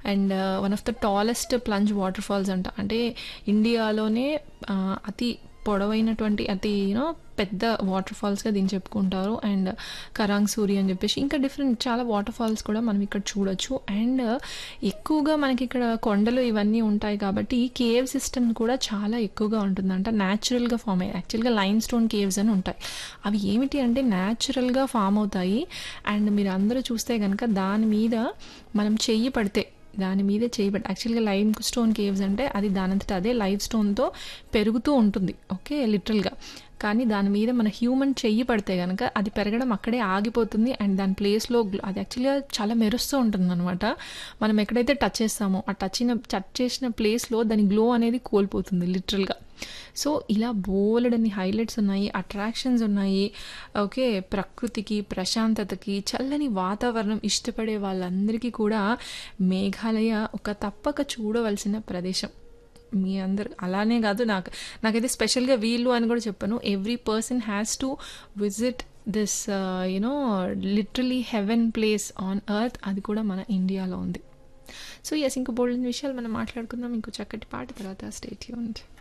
and one of the tallest plunge waterfalls అంట అంటే ఇండియాలోనే ఆ, అతి పొడవైనటువంటి అతి యూనో పెద్ద వాటర్ ఫాల్స్గా దీన్ని చెప్పుకుంటారు అండ్ కరాంగ్ సూరి అని చెప్పేసి ఇంకా డిఫరెంట్ చాలా వాటర్ ఫాల్స్ కూడా మనం ఇక్కడ చూడొచ్చు అండ్ ఎక్కువగా మనకి ఇక్కడ కొండలు ఇవన్నీ ఉంటాయి కాబట్టి ఈ కేవ్ సిస్టమ్ కూడా చాలా ఎక్కువగా ఉంటుందంట న్యాచురల్గా ఫామ్ అయ్యాయి యాక్చువల్గా లైమ్ స్టోన్ కేవ్స్ అని ఉంటాయి అవి ఏమిటి అంటే న్యాచురల్గా ఫామ్ అవుతాయి అండ్ మీరు అందరూ చూస్తే కనుక దాని మీద మనం చెయ్యి పడితే దాని మీదే చేయబడి యాక్చువల్గా లైమ్ స్టోన్ కేవ్స్ అంటే అది దానంతట అదే లైవ్ స్టోన్తో పెరుగుతూ ఉంటుంది ఓకే లిటరల్గా కానీ దాని మీద మన హ్యూమన్ చెయ్యి పడితే కనుక అది పెరగడం అక్కడే ఆగిపోతుంది అండ్ దాని ప్లేస్లో అది యాక్చువల్గా చాలా మెరుస్తూ ఉంటుంది అనమాట మనం ఎక్కడైతే టచ్ చేస్తామో ఆ టచ్ టచ్ చేసిన ప్లేస్లో దాని గ్లో అనేది కోల్పోతుంది లిటరల్గా సో ఇలా బోలెడని హైలైట్స్ ఉన్నాయి అట్రాక్షన్స్ ఉన్నాయి ఓకే ప్రకృతికి ప్రశాంతతకి చల్లని వాతావరణం ఇష్టపడే వాళ్ళందరికీ కూడా మేఘాలయ ఒక తప్పక చూడవలసిన ప్రదేశం మీ అందరు అలానే కాదు నాకు నాకైతే స్పెషల్గా వీళ్ళు అని కూడా చెప్పాను every person has to visit this you know literally heaven place on earth అది కూడా మన ఇండియాలో ఉంది సో ఎస్ ఇంకో బోల్డెన్ విషయాలు మనం మాట్లాడుకుందాం ఇంకో చక్కటి పాట తర్వాత స్టేట్ యూనిట్